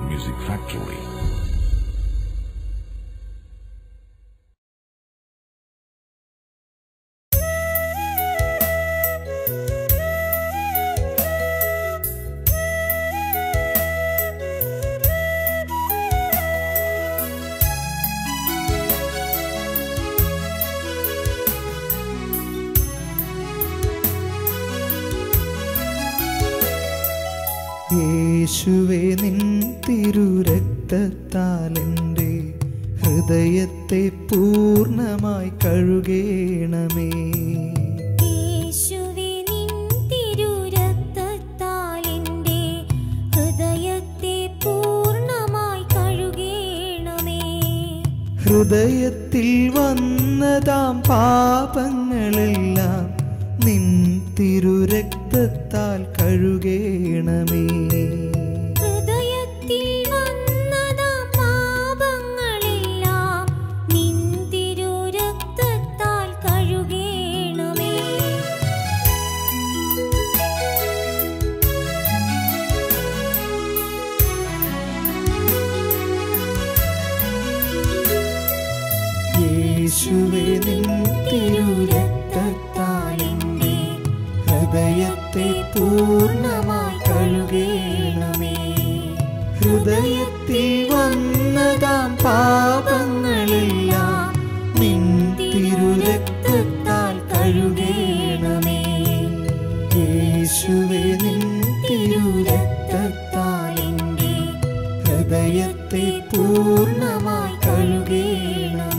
Music Factory. യേശുവേ നിൻ തിരുരക്തത്താലെൻ്റെ ഹൃദയത്തെ പൂർണ്ണമായി കഴുകേണമേ യേശുവേ നിൻ തിരുരക്തത്താൽ എൻ്റെ ഹൃദയത്തെ പൂർണ്ണമായി കഴുകേണമേ ഹൃദയത്തിൽ വന്നതാം പാപങ്ങളെല്ലാം നിൻ തിരുരക്തത്താൽ കഴുകേണമേ ഹൃദയത്തിൽ വന്നതാ പാപങ്ങളെല്ലാം നിൻ തിരുരക്തത്താൽ കഴുകേണമേ യേശുവേ നിൻ തിരുരക്തത്താലെൻ്റെ ഹൃദയത്തെ പൂർണ്ണമായി കഴുകേണമേ ഹൃദയത്തിൽ വന്നതാം പാപങ്ങളെല്ലാം നിൻ തിരുരക്തത്താൽ കഴുകേണമേ യേശുവേ നിൻ തിരുരക്തത്താലെൻ്റെ ഹൃദയത്തെ പൂർണ്ണമായി കഴുകേണമേ